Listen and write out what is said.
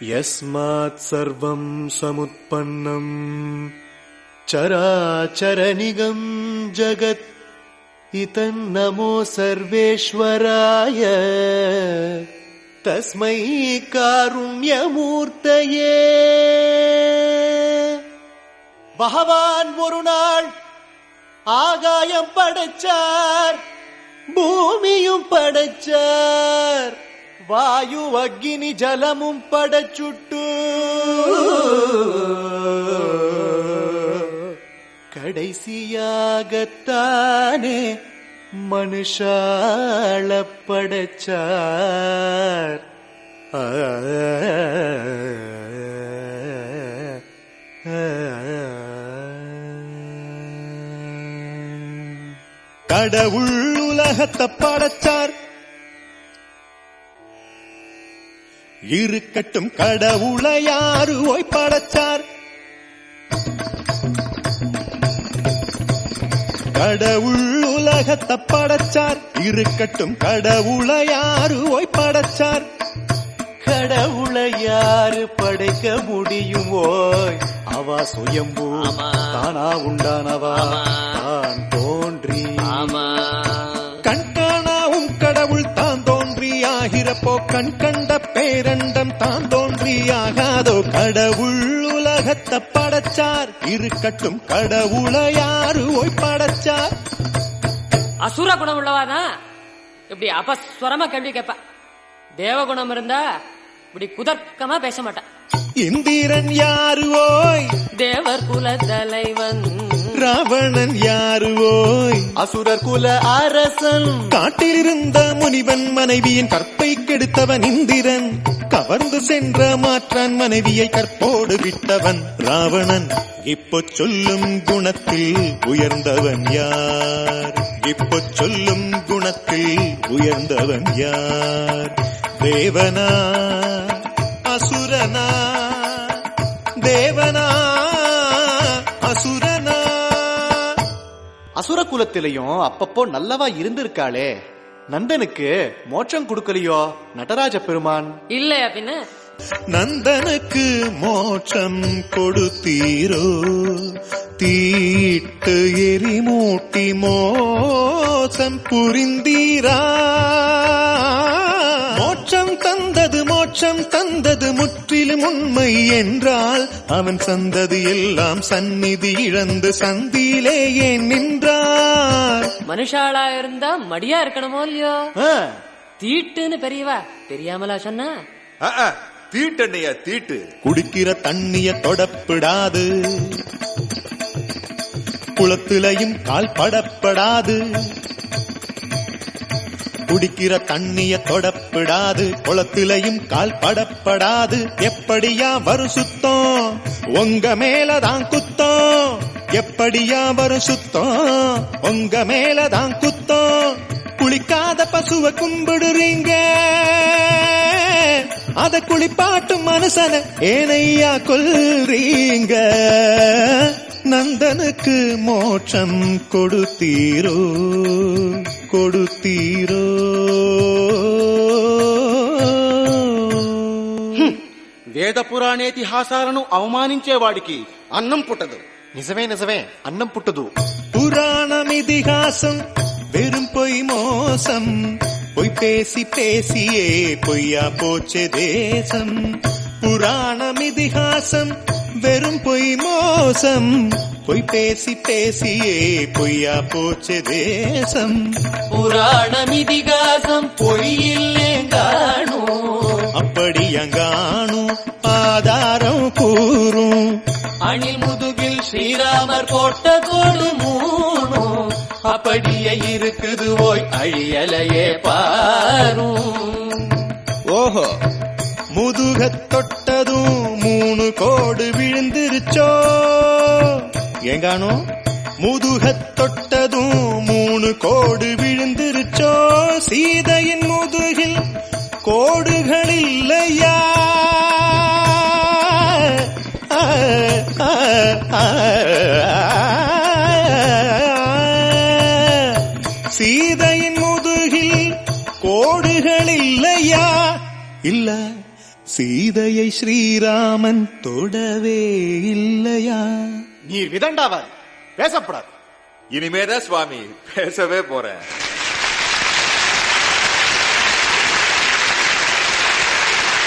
यस्मात् सर्वम् समुत्पन्नम् चराचरनिगम् जगत् इतन्नमो सर्वेश्वराय तस्मै कारुण्यमूर्तये பகவான் ஒரு நாள் ஆகாயம் படைச்சார் பூமியும் படைச்சார் வாயு அக்னி ஜலமும் படைச்சுட்டு கடைசியாகத்தானே மனுஷாள படைச்சார் ஆ, கடவுள் உலகத்தை படைச்சார் இருக்கட்டும் கடவுளை யாரு ஓய் படைச்சார் கடவுள் உலகத்தை படைச்சார் இருக்கட்டும் கடவுளை யாரு ஓய் படைச்சார் கடவுளை யாரு படைக்க முடியும் ஓய் அவா சுயம்பு ஆமா. தானா உண்டானவா ஆமா. தான் தோன்றி ஆமா கண்காணாவும் கடவுள் தான் தோன்றியாகிறப்போ கண் கண்ட பேரண்டம் தான் தோன்றியாகாதோ கடவுள் உலகத்தை படைச்சார் இருக்கட்டும் கடவுளை யாரு ஓய் படைச்சார் அசுர குணம் உள்ளவாதான் இப்படி அபஸ்வரமா கேள்வி கேட்பா தேவ குணம் இருந்தா இப்படி குதர்க்கமா பேச மாட்டான் இந்திரன் யாரு ஓய் தேவர் குல தலைவன் ராவணன் யாரு ஓய் அசுரர் குல அரசன் காட்டிலிருந்த முனிவன் மனைவியின் கற்பை கெடுத்தவன் இந்திரன் கவர்ந்து சென்ற மாற்றான் மனைவியை கற்போடு விட்டவன் ராவணன் இப்போ சொல்லும் குணத்தில் உயர்ந்தவன் யார் இப்போ சொல்லும் குணத்தில் உயர்ந்தவன் யார் தேவனா அசுரனா தேவனா அசுரனா அசுர குலத்திலையும் அப்பப்போ நல்லவா இருந்திருக்காளே நந்தனுக்கு மோட்சம் கொடுக்கலையோ நடராஜ பெருமான் இல்லையா பின்ன நந்தனுக்கு மோட்சம் கொடுத்தீரோ தீட்டு எரிமூட்டி மோசம் புரிந்தீரா மோட்சம் தந்தது மோட்சம் தந்தது முற்றிலும் உண்மை என்றால் அவன் சந்ததி எல்லாம் சந்நிதி இழந்து சந்தியிலே ஏன் நின்றார் மனுஷாளா இருந்தா மடியா இருக்கணுமோ இல்லையோ ஆ, தீட்டுன்னு பெரியவா தெரியாமலா சொன்னா தீட்டண்ணையா தீட்டு குடிக்கிற தண்ணிய தொடப்பிடாது குளத்திலையும் கால் படப்படாது குடிக்கிற தண்ணிய தொடப்பிடாது குளத்திலையும் கால் படப்படாது எப்படியா வரும் சுத்தம் உங்க மேலதான் குத்தம் எப்படியா வரும் சுத்தம் உங்க மேலதான் குத்தம் குளிக்காத பசுவை கும்பிடுறீங்க அத குளிப்பாட்டும் மனுஷன ஏனையா கொல்றீங்க நந்தனுக்கு மோட்சம் கொடுத்தீரோ கொடுத்தீரோ వేద పురాణేతిహాసాలను అవమానించేవాడికి అన్నం పుట్టదు నిజమే నిజమే అన్నం పుట్టదు புராணம் இதிகாசம் வெறும் பொய் மோசம் பொய் பேசி பேசியே பொய்யா போச்சே தேசம் புராணம் இதிகாசம் வெறும் பொய் மோசம் பொய் பேசி பேசியே பொய்யா போச்சே தேசம் புராணம் இதிகாசம் பொய்யில்லே காணும் அப்படி அங்காணும் ஆதாரம் கூறும் அணில் முதுகில் ஸ்ரீராமர் போட்ட கோடு மூணும் அப்படியே இருக்குது ஓய் அழியலையே பாரும் ஓஹோ முதுகத் தொட்டதும் மூணு கோடு விழுந்துருச்சோ ஏங்கானோ முதுகத் தொட்டதும் மூணு கோடு விழுந்துருச்சோ சீதையின் முதுகில் கோடுகள் இல்லையா ஆ, ஆ, ஆ, சீதையின் முதுகில் கோடுகள் இல்லையா இல்ல சீதையை ஸ்ரீராமன் தொடவே இல்லையா நீர் விதண்டாவார் பேசப்படாது இனிமேதான் சுவாமி பேசவே போறேன்